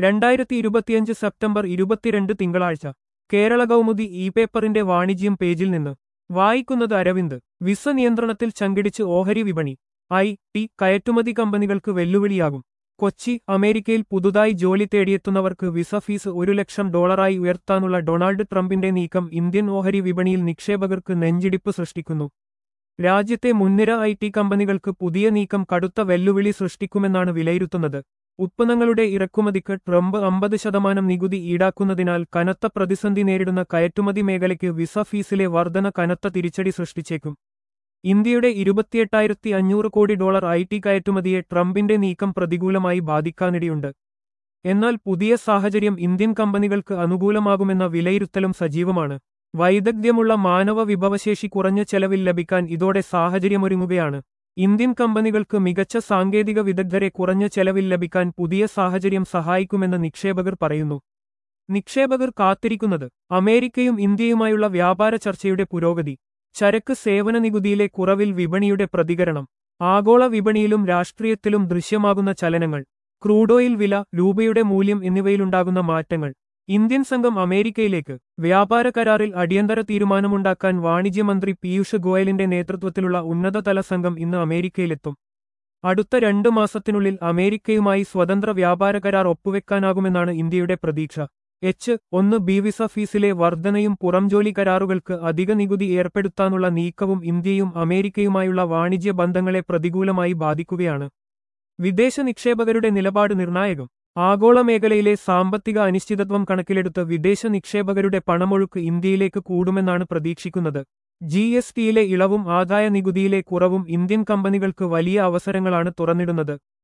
രണ്ടായിരത്തി ഇരുപത്തിയഞ്ച് സെപ്റ്റംബർ ഇരുപത്തിരണ്ട് തിങ്കളാഴ്ച കേരള കൗമുദി ഇ പേപ്പറിന്റെ വാണിജ്യം പേജിൽ നിന്ന് വായിക്കുന്നത് അരവിന്ദ് വിസ നിയന്ത്രണത്തിൽ ചങ്കിടിച്ച് ഓഹരി വിപണി ഐ ടി കയറ്റുമതി കമ്പനികൾക്ക് വെല്ലുവിളിയാകും കൊച്ചി അമേരിക്കയിൽ പുതുതായി ജോലി തേടിയെത്തുന്നവർക്ക് വിസ ഫീസ് ഒരു ലക്ഷം ഡോളറായി ഉയർത്താനുള്ള ഡൊണാൾഡ് ട്രംപിന്റെ നീക്കം ഇന്ത്യൻ ഓഹരി വിപണിയിൽ നിക്ഷേപകർക്ക് നെഞ്ചിടിപ്പ് സൃഷ്ടിക്കുന്നു രാജ്യത്തെ മുൻനിര ഐ ടി കമ്പനികൾക്ക് പുതിയ നീക്കം കടുത്ത വെല്ലുവിളി സൃഷ്ടിക്കുമെന്നാണ് വിലയിരുത്തുന്നത് ഉത്പന്നങ്ങളുടെ ഇറക്കുമതിക്ക് ട്രംപ് അമ്പത് ശതമാനം നികുതി ഈടാക്കുന്നതിനാൽ കനത്ത പ്രതിസന്ധി നേരിടുന്ന കയറ്റുമതി മേഖലയ്ക്ക് വിസ ഫീസിലെ വർധന കനത്ത തിരിച്ചടി സൃഷ്ടിച്ചേക്കും ഇന്ത്യയുടെ ഇരുപത്തിയെട്ടായിരത്തി അഞ്ഞൂറ് കോടി ഡോളർ ഐ ടി കയറ്റുമതിയെ ട്രംപിന്റെ നീക്കം പ്രതികൂലമായി ബാധിക്കാനിടയുണ്ട് എന്നാൽ പുതിയ സാഹചര്യം ഇന്ത്യൻ കമ്പനികൾക്ക് അനുകൂലമാകുമെന്ന വിലയിരുത്തലും സജീവമാണ് വൈദഗ്ധ്യമുള്ള മാനവ വിഭവശേഷി കുറഞ്ഞ ചെലവിൽ ലഭിക്കാൻ ഇതോടെ സാഹചര്യമൊരുങ്ങുകയാണ് ഇന്ത്യൻ കമ്പനികൾക്ക് മികച്ച സാങ്കേതിക വിദഗ്ധരെ കുറഞ്ഞ ചെലവിൽ ലഭിക്കാൻ പുതിയ സാഹചര്യം സഹായിക്കുമെന്ന് നിക്ഷേപകർ പറയുന്നു നിക്ഷേപകർ കാത്തിരിക്കുന്നത് അമേരിക്കയും ഇന്ത്യയുമായുള്ള വ്യാപാര ചർച്ചയുടെ പുരോഗതി ചരക്ക് സേവന നികുതിയിലെ കുറവിൽ വിപണിയുടെ പ്രതികരണം ആഗോള വിപണിയിലും രാഷ്ട്രീയത്തിലും ദൃശ്യമാകുന്ന ചലനങ്ങൾ ക്രൂഡോയിൽ വില രൂപയുടെ മൂല്യം എന്നിവയിലുണ്ടാകുന്ന മാറ്റങ്ങൾ ഇന്ത്യൻ സംഘം അമേരിക്കയിലേക്ക് വ്യാപാര കരാറിൽ അടിയന്തര തീരുമാനമുണ്ടാക്കാൻ വാണിജ്യമന്ത്രി പീയൂഷ് ഗോയലിന്റെ നേതൃത്വത്തിലുള്ള ഉന്നതതല സംഘം ഇന്ന് അമേരിക്കയിലെത്തും അടുത്ത രണ്ടു മാസത്തിനുള്ളിൽ അമേരിക്കയുമായി സ്വതന്ത്ര വ്യാപാര കരാർ ഒപ്പുവെക്കാനാകുമെന്നാണ് ഇന്ത്യയുടെ പ്രതീക്ഷ എച്ച് ഒന്ന് ബി വിസ ഫീസിലെ വർധനയും പുറംജോലി കരാറുകൾക്ക് അധിക നികുതി ഏർപ്പെടുത്താനുള്ള നീക്കവും ഇന്ത്യയും അമേരിക്കയുമായുള്ള വാണിജ്യ ബന്ധങ്ങളെ പ്രതികൂലമായി ബാധിക്കുകയാണ് വിദേശ നിക്ഷേപകരുടെ നിലപാട് നിർണായകം ആഗോള മേഖലയിലെ സാമ്പത്തിക അനിശ്ചിതത്വം കണക്കിലെടുത്ത് വിദേശ നിക്ഷേപകരുടെ പണമൊഴുക്ക് ഇന്ത്യയിലേക്ക് കൂടുമെന്നാണ് പ്രതീക്ഷിക്കുന്നത് ജി എസ് ടിയിലെ ഇളവും ആദായ നികുതിയിലെ കുറവും ഇന്ത്യൻ കമ്പനികൾക്ക് വലിയ അവസരങ്ങളാണ് തുറന്നിടുന്നത്